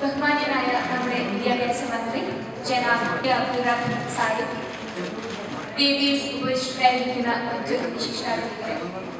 ബഹുമാന്യനായ നമ്മുടെ വിദ്യാഭ്യാസ മന്ത്രി ജനാബ് അബ്ദുൾ റഹ്മാൻ സാഹിബ് വേദിയിൽ ഉപവിഷ്ടരായിരിക്കുന്ന മറ്റ് വിശിഷ്ടാതിഥികളെ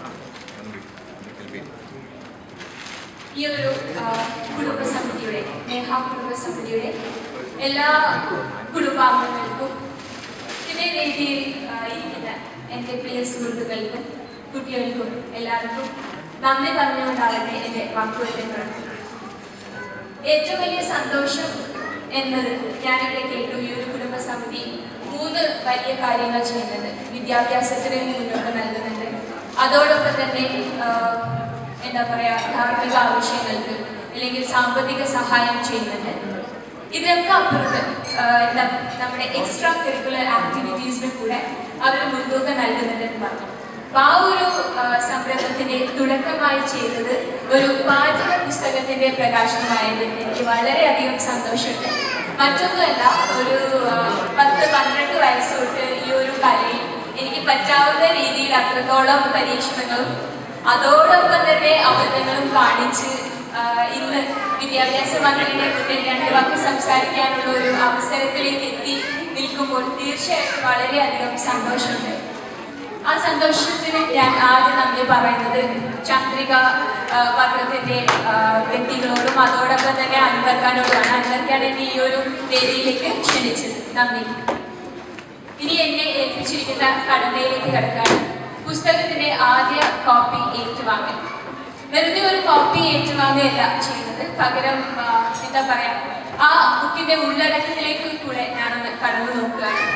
ഈ ഒരു ആ, കുടുംബസമിതിയുടെ നേഹ കുടുംബസമിതിയുടെ എല്ലാ കുടുംബാംഗങ്ങൾക്കും ഇതേ വേദിയിൽ ആ, ഇരിക്കുന്ന എൻ്റെ പ്രിയ സുഹൃത്തുക്കൾക്കും കുട്ടികൾക്കും എല്ലാവർക്കും നന്ദി പറഞ്ഞുകൊണ്ടാകട്ടെ എൻ്റെ വാക്കുകൾ തുടങ്ങുന്നത് ഏറ്റവും വലിയ സന്തോഷം എന്നത് ഞാനിവിടെ കേട്ടു ഈ ഒരു കുടുംബസമിതി മൂന്ന് വലിയ കാര്യങ്ങൾ ചെയ്യുന്നുണ്ട് വിദ്യാഭ്യാസത്തിന് മുന്നോട്ട് നൽകുന്നുണ്ട് അതോടൊപ്പം തന്നെ ആ, എന്താ പറയാ ധാർമ്മിക ആവശ്യങ്ങൾക്ക് അല്ലെങ്കിൽ സാമ്പത്തിക സഹായം ചെയ്യുന്നുണ്ട് ഇതിനൊക്കെ അപ്പുറത്ത് ആ, എന്താ നമ്മുടെ എക്സ്ട്രാ കരിക്കുലർ ആക്ടിവിറ്റീസിന് കൂടെ അവർ മുൻതൂക്കം നൽകുന്നുണ്ടെന്ന് പറഞ്ഞു അപ്പൊ ആ ഒരു ആ, സംരംഭത്തിന്റെ തുടക്കമായി ചെയ്തത് ഒരു പാചക പുസ്തകത്തിന്റെ പ്രകാശനമായതിൽ എനിക്ക് വളരെയധികം സന്തോഷമുണ്ട് മറ്റൊന്നുമല്ല ഒരു ആ, പത്ത് പന്ത്രണ്ട് വയസ്സ് തൊട്ട് ഈ ഒരു കലയിൽ എനിക്ക് പറ്റാവുന്ന രീതിയിൽ അത്രത്തോളം പരീക്ഷണങ്ങളും അതോടൊപ്പം തന്നെ അബദ്ധങ്ങളും കാണിച്ച് ആ, ഇന്ന് വിദ്യാഭ്യാസ മന്ത്രിയുടെ മുന്നിൽ രണ്ട് വാക്ക് സംസാരിക്കാനുള്ള ഒരു അവസരത്തിലേക്ക് എത്തി നിൽക്കുമ്പോൾ തീർച്ചയായിട്ടും വളരെയധികം സന്തോഷമുണ്ട് ആ സന്തോഷത്തിന് ഞാൻ ആദ്യം നന്ദി പറയുന്നത് ചന്ദ്രിക ആ, പത്രത്തിന്റെ ആ, വ്യക്തികളോടും അതോടൊപ്പം തന്നെ അൻവർക്കാനോടുമാണ് അൻവർക്കാണ് എന്നെ ഈ ഒരു വേദിയിലേക്ക് ക്ഷണിച്ചത് നന്ദി ഇനി എന്നെ ഏൽപ്പിച്ചിരിക്കുന്ന കടമയിലേക്ക് കിടക്കാണ് പുസ്തകത്തിന്റെ ആദ്യ കോപ്പി ഏറ്റുവാങ്ങൽ വെറുതെ ഒരു കോപ്പി ഏറ്റുവാങ്ങുകയല്ല ചെയ്യുന്നത് പകരം ആ, എന്താ പറയാ ആ ബുക്കിന്റെ ഉള്ളടക്കത്തിലേക്ക് കൂടെ ഞാനൊന്ന് കടന്നു നോക്കുകയാണ്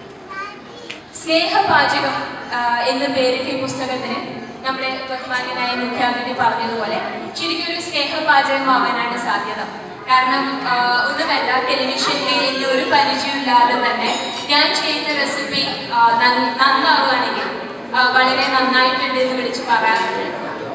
സ്നേഹപാചകം ആ, എന്ന് പേരിട്ട ഈ പുസ്തകത്തിന് നമ്മുടെ ബഹുമാന്യനായ മുഖ്യാതിഥി പറഞ്ഞതുപോലെ ശരിക്കും ഒരു സ്നേഹപാചകമാവാനാണ് സാധ്യത കാരണം ആ, ഒന്നുമല്ല ടെലിവിഷനിൽ എന്നെ ഒരു പരിചയമില്ലാതെ തന്നെ ഞാൻ ചെയ്യുന്ന റെസിപ്പി നന്നാവുകയാണെങ്കിൽ ആ, വളരെ നന്നായിട്ടുണ്ട് എന്ന് വിളിച്ച് പറയാറുണ്ട്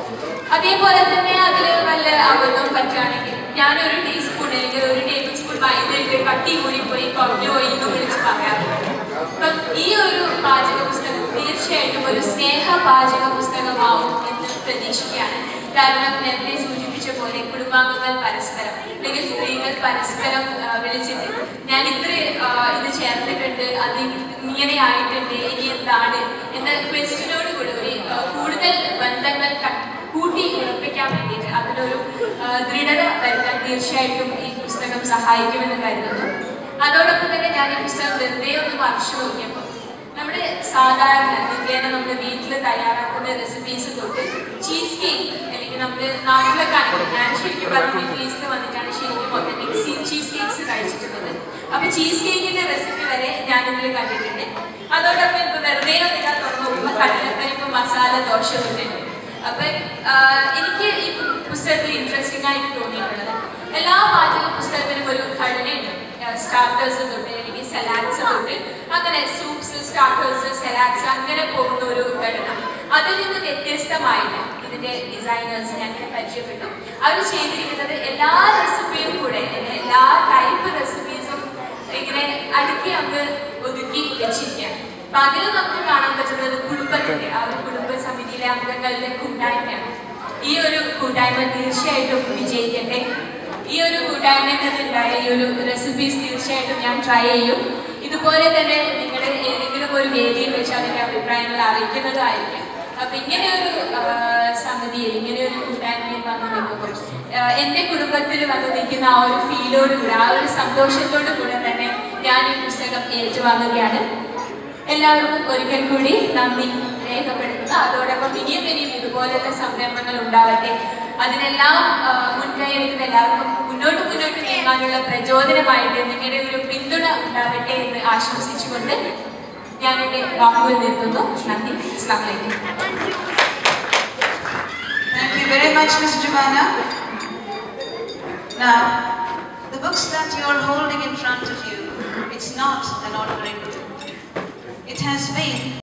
അതേപോലെ തന്നെ അതിൽ വല്ല അബദ്ധം പറ്റുകയാണെങ്കിൽ ഞാനൊരു ടീസ്പൂൺ അല്ലെങ്കിൽ ഒരു ടേബിൾ സ്പൂൺ മൈദയിട്ട് കട്ടി കൂടി പോയി കുറഞ്ഞു പോയി എന്ന് വിളിച്ച് പറയാറുണ്ട് അപ്പം ഈ ഒരു പാചക പുസ്തകം തീർച്ചയായിട്ടും ഒരു സ്നേഹ പാചക പുസ്തകമാവും എന്ന് പ്രതീക്ഷിക്കുകയാണ് കാരണം നേരത്തെ സൂചിപ്പിച്ച പോലെ കുടുംബാംഗങ്ങൾ പരസ്പരം അല്ലെങ്കിൽ സ്ത്രീകൾ പരസ്പരം ആ, വിളിച്ചിട്ട് ഞാൻ ഇത്ര ആ, ഇത് ചേർത്തിട്ടുണ്ട് അത് ഇങ്ങനെ ആയിട്ടുണ്ട് ഇനി എന്താണ് എന്ന ക്വസ്റ്റിനോട് കൂടി ഒരു ആ, കൂടുതൽ ബന്ധങ്ങൾ ക- കൂട്ടി ഉറപ്പിക്കാൻ വേണ്ടിയിട്ട് അതിനൊരു ആ, ദൃഢത വരുത്താൻ തീർച്ചയായിട്ടും ഈ പുസ്തകം സഹായിക്കുമെന്ന് കരുതുന്നു അതോടൊപ്പം തന്നെ ഞാൻ ഈ പുസ്തകം വെറുതെ ഒന്ന് മറിച്ചു നോക്കിയപ്പോൾ നമ്മുടെ സാധാരണ നിത്യേന നമ്മൾ വീട്ടിൽ തയ്യാറാക്കുന്ന റെസിപ്പീസ് തൊട്ട് ചീസ് കേക്ക് അല്ലെങ്കിൽ നമ്മൾ നാട്ടിലൊക്കെ ആണെങ്കിൽ ഞാൻ ശരിക്കും പറഞ്ഞ മിഡിൽ ഈസ്റ്റിൽ വന്നിട്ടാണ് ശരിക്കും ഒത്തന്റിക് ചീസ് കേക്ക്സ് കഴിച്ചിട്ടുള്ളത് അപ്പൊ ചീസ് കേക്കിന്റെ റെസിപ്പി വരെ ഞാൻ ഇതിൽ കണ്ടിട്ടുണ്ട് അതോടൊപ്പം ഇപ്പൊ വെറുതെ ഒന്ന് ഞാൻ തുറന്നു നോക്കുമ്പോൾ കടലപ്പരിപ്പ് മസാല ദോശ തൊട്ടുണ്ട് അപ്പൊ ആ, എനിക്ക് ഈ പുസ്തകത്തിൽ ഇൻട്രസ്റ്റിംഗ് ആയിട്ട് തോന്നിയിട്ടുള്ളത് എല്ലാ പാചക പുസ്തകത്തിനും ഒരു ഘടനയുണ്ട് സ്റ്റാർട്ടേഴ്സ് തൊട്ട് അല്ലെങ്കിൽ സലാഡ്സ് തൊട്ട് അങ്ങനെ സൂപ്സ് സ്റ്റാർട്ടേഴ്സ് സലാഡ്സ് അങ്ങനെ പോകുന്ന ഒരു ഘടന അതിൽ നിന്ന് വ്യത്യസ്തമായിട്ട് ഇതിന്റെ ഡിസൈനേഴ്സ് ഞാൻ ഇങ്ങനെ പരിചയപ്പെട്ടു അവർ ചെയ്തിരിക്കുന്നത് എല്ലാ റെസിപ്പിയും കൂടെ അല്ലെങ്കിൽ എല്ലാ ടൈപ്പ് റെസിപ്പീസും ഇങ്ങനെ അടുക്കി അങ്ങ് ഒതുക്കി വെച്ചിരിക്കുകയാണ് അപ്പൊ അതിൽ നമുക്ക് കാണാൻ പറ്റുന്നത് കുടുംബത്തിന്റെ ആ ഒരു കുടുംബ സമിതിയിലെ അംഗങ്ങളുടെ കൂട്ടായ്മയാണ് ഈ ഒരു കൂട്ടായ്മ തീർച്ചയായിട്ടും വിജയിക്കട്ടെ ഈ ഒരു കൂട്ടായ്മയിൽ നിന്നുണ്ടായ ഈ ഒരു റെസിപ്പീസ് തീർച്ചയായിട്ടും ഞാൻ ട്രൈ ചെയ്യും ഇതുപോലെ തന്നെ നിങ്ങളുടെ ഏതെങ്കിലും ഒരു വേദിയിൽ വെച്ച് അതിന്റെ അഭിപ്രായങ്ങൾ അറിയിക്കുന്നതായിരിക്കും അപ്പൊ ഇങ്ങനെ ഒരു സമിതിയിൽ ഇങ്ങനെ ഒരു കൂട്ടായ്മയിൽ വന്ന് നിൽക്കുമ്പോൾ ആ, എന്റെ കുടുംബത്തിൽ വന്ന് നിൽക്കുന്ന ആ ഒരു ഫീലോട് കൂടെ ആ ഒരു സന്തോഷത്തോടു കൂടെ തന്നെ ഞാൻ ഈ പുസ്തകം ഏറ്റുവാങ്ങുകയാണ് എല്ലാവർക്കും ഒരിക്കൽ കൂടി നന്ദി രേഖപ്പെടുത്തുന്നു അതോടൊപ്പം ഇനിയും ഇനിയും ഇതുപോലുള്ള സംരംഭങ്ങൾ ഉണ്ടാവട്ടെ അതിനെല്ലാം ആ, മുൻകൈ എടുക്കുന്ന എല്ലാവർക്കും മുന്നോട്ട് മുന്നോട്ട് നീങ്ങാനുള്ള പ്രചോദനമായിട്ട് നിങ്ങളുടെ ഒരു പിന്തുണ ഉണ്ടാവട്ടെ എന്ന് ആശംസിച്ചുകൊണ്ട് ഞാൻ എന്റെ വാക്കുകൾ നിർത്തുന്നു നന്ദി അസ്ലാം വലൈക്കും Thank you very much, Ms. Giovanna. Now, the books that you are holding in front of you, it's not an ordinary book. It has been